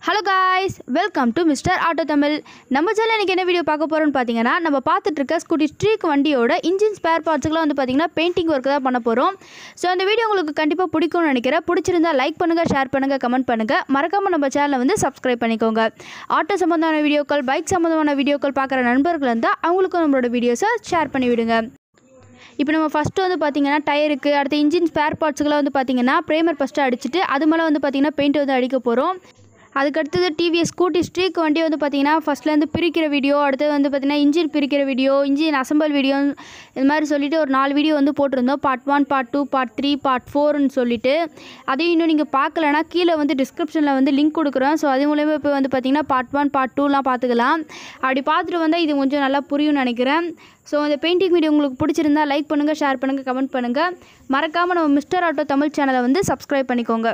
Hello guys welcome to mister auto Tamil நம்ம channel இன்றைக்கி என்ன வீடியோ பார்க்க போகிறோம்னு பார்த்தீங்கன்னா நம்ம பார்த்துட்டு இருக்க ஸ்கூட்டி ஸ்ட்ரீக் வண்டியோட இன்ஜின் ஸ்பேர் பார்ட்ஸுக்குலாம் வந்து பார்த்தீங்கன்னா பெயிண்டிங் ஒர்க் தான் பண்ண போகிறோம் ஸோ அந்த வீடியோ உங்களுக்கு கண்டிப்பாக பிடிக்கும்னு நினைக்கிறேன் பிடிச்சிருந்தா லைக் பண்ணுங்கள் ஷேர் பண்ணுங்கள் கமெண்ட் பண்ணுங்கள் மறக்காமல் நம்ம சேனலை வந்து சப்ஸ்கிரைப் பண்ணிக்கோங்க ஆட்டோ சம்மந்தமான வீடியோக்கள் பைக் சம்மந்தமான வீடியோக்கள் பார்க்குற நண்பர்கள் இருந்தால் அவங்களுக்கும் நம்மளோட வீடியோஸை ஷேர் பண்ணி விடுங்க இப்போ நம்ம ஃபஸ்ட்டு வந்து பார்த்தீங்கன்னா டயருக்கு அடுத்த இன்ஜின் ஸ்பேர் பார்ட்ஸுக்கெல்லாம் வந்து பார்த்தீங்கன்னா ப்ரேமர் ஃபஸ்ட்டு அடிச்சுட்டு அது மேலே வந்து பார்த்தீங்கன்னா பெயிண்ட் வந்து அடிக்க போகிறோம் அதுக்கடுத்தது டிவிஎஸ் ஸ்கூட்டி ஸ்ட்ரீக் வண்டி வந்து பார்த்தீங்கன்னா ஃபஸ்ட்லேருந்து பிரிக்கிற வீடியோ அடுத்தது வந்து பார்த்தீங்கன்னா இன்ஜின் பிரிக்கிற வீடியோ இன்ஜின் அசம்பிள் வீடியோ இது மாதிரி சொல்லிட்டு ஒரு நாலு வீடியோ வந்து போட்டிருந்தோம் part one part two part three part ஃபோர்னு சொல்லிட்டு அதையும் இன்னும் நீங்கள் பார்க்கலனா கீழே வந்து டிஸ்கிரிப்ஷனில் வந்து லிங்க் கொடுக்குறோம் ஸோ அது மூலயமா இப்போ வந்து பார்த்தீங்கன்னா பார்ட் ஒன் பார்ட் டூலாம் பார்த்துக்கலாம் அப்படி பார்த்துட்டு வந்தால் இது கொஞ்சம் நல்லா புரியும்னு நினைக்கிறேன் ஸோ அந்த பெயிண்டிங் வீடியோ உங்களுக்கு பிடிச்சிருந்தா லைக் பண்ணுங்கள் ஷேர் பண்ணுங்கள் கமெண்ட் பண்ணுங்கள் மறக்காமல் நம்ம மிஸ்டர் ஆட்டோ தமிழ் சேனலை வந்து சப்ஸ்கிரைப் பண்ணிக்கோங்க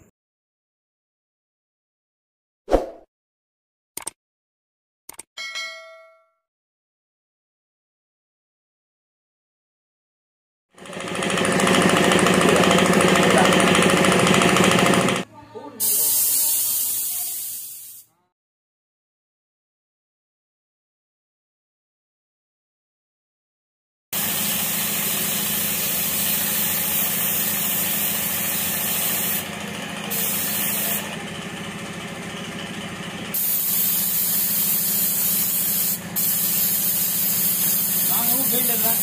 நாங்களும் பெயிண்ட் இல்லை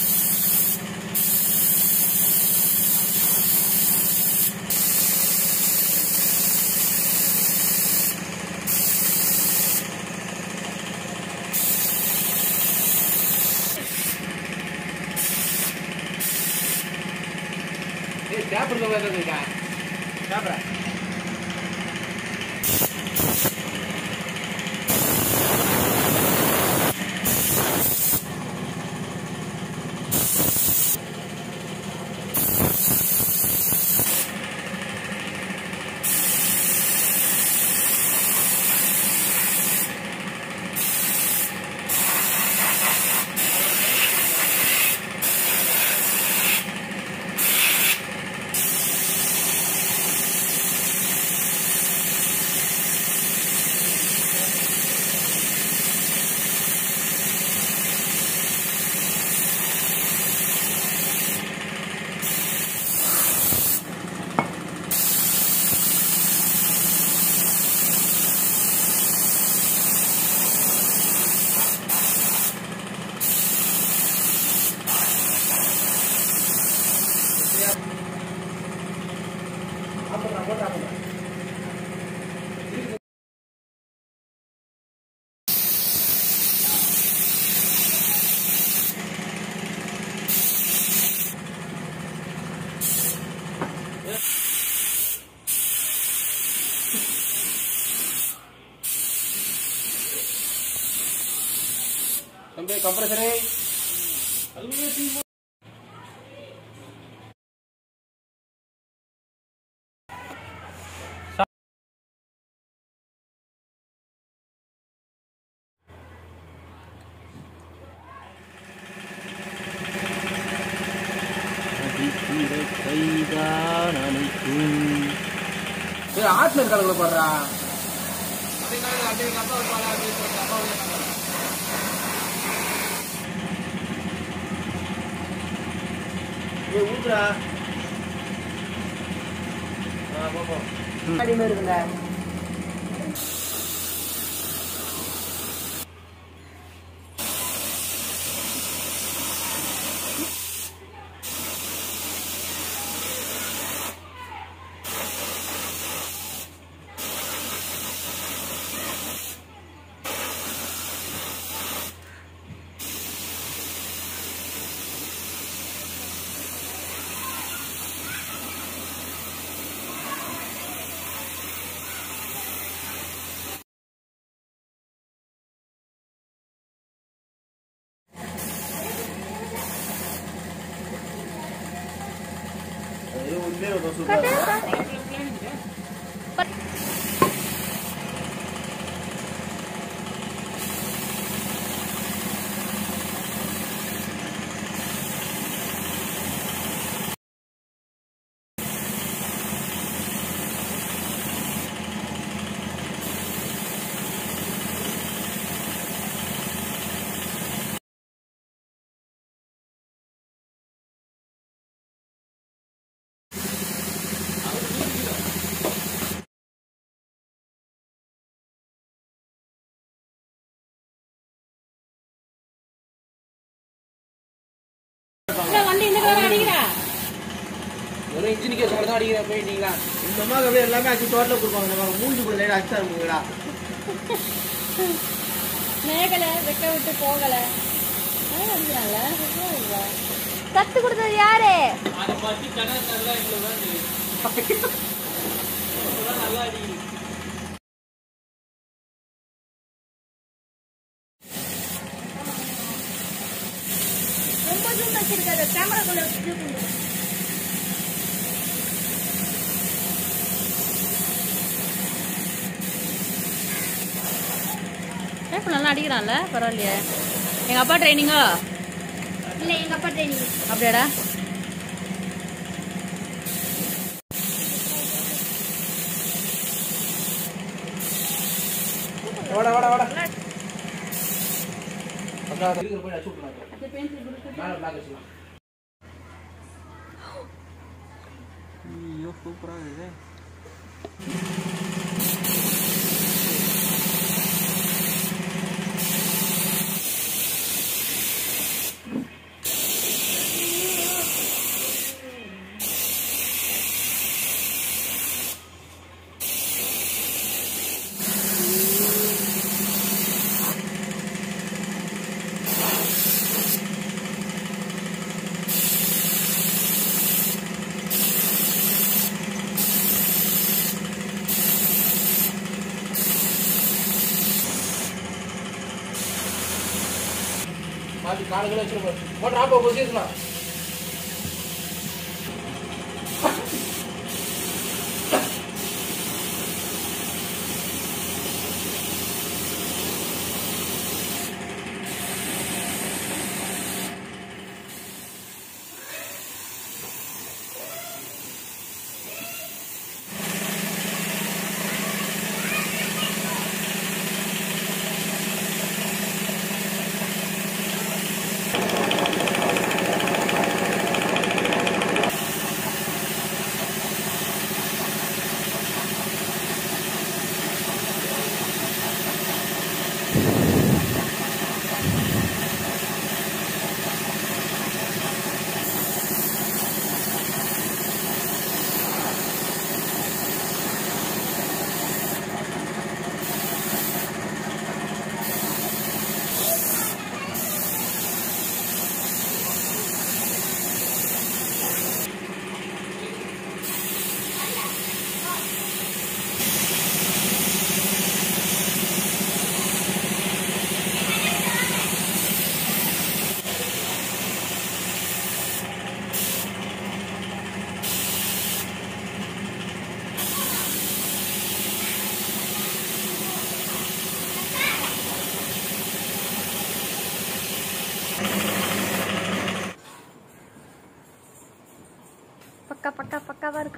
ஏய் டேப்பர் வேற இருக்கா டேப்பரா தம்பி கம்ப்ரஸரே ஏய் ஆட்ல இருக்காளுங்கள பாடுறா ஏய் ஊத்துடா ஆ பாப்போம் அடிமே இருக்குங்க இன்ஜின் கேஸ் மட்டும் தான் அடிக்கிறேன் பெயிண்டிங்களா இந்த மாதிரி அப்படியே எல்லாமே அடிச்சு டோட்டலாக கொடுப்பாங்க நம்ம மூஞ்சி கூட லைட் அடிச்சா இருக்குங்களா மேகலை வெட்ட விட்டு போகலை அடிக்கிறான்ல கத்து கொடுத்தது யாரு அதை பற்றி கணக்கு நல்லா எங்களுக்கு தான் தெரியும் நல்லா அடிக்குது ரொம்ப ஜூம் வச்சிருக்காரு கேமராக்குள்ள இப்போ நல்லா அடிக்கிறான்ல பரவாயில்லையே எங்க அப்பா ட்ரைனிங்கோ இல்லை எங்கள் அப்பா ட்ரைனிங் அப்படியாடா வாடா வாடா வாடா அக்கா இருக்கிற போய் அடிச்சு விட்டுலாம் மேலே பிளாக் வச்சுக்கலாம் ஐயோ சூப்பராக இருக்குது மாற்றி காலுகளை வச்சுருப்போம் மோட்டர் ஆப்போ பொசிஷனா பக்கா பக்கா பக்காவா இருக்கு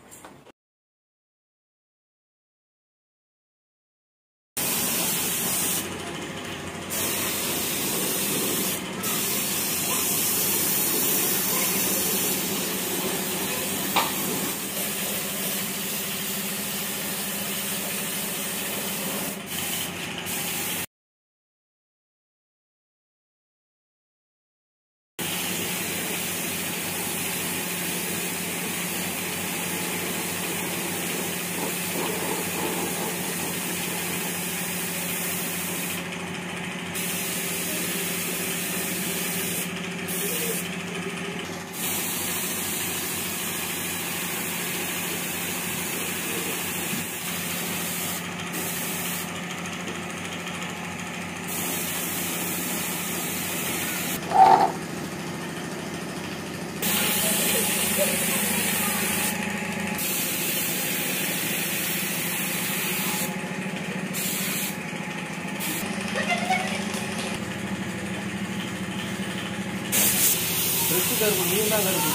ட்ரெஸ்ஸு கருப்பு நீர் தான் கருப்பு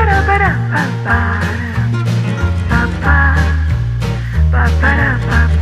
Ba-ba-da-ba-ba-da. Ba-ba. Ba-ba-da-ba-ba.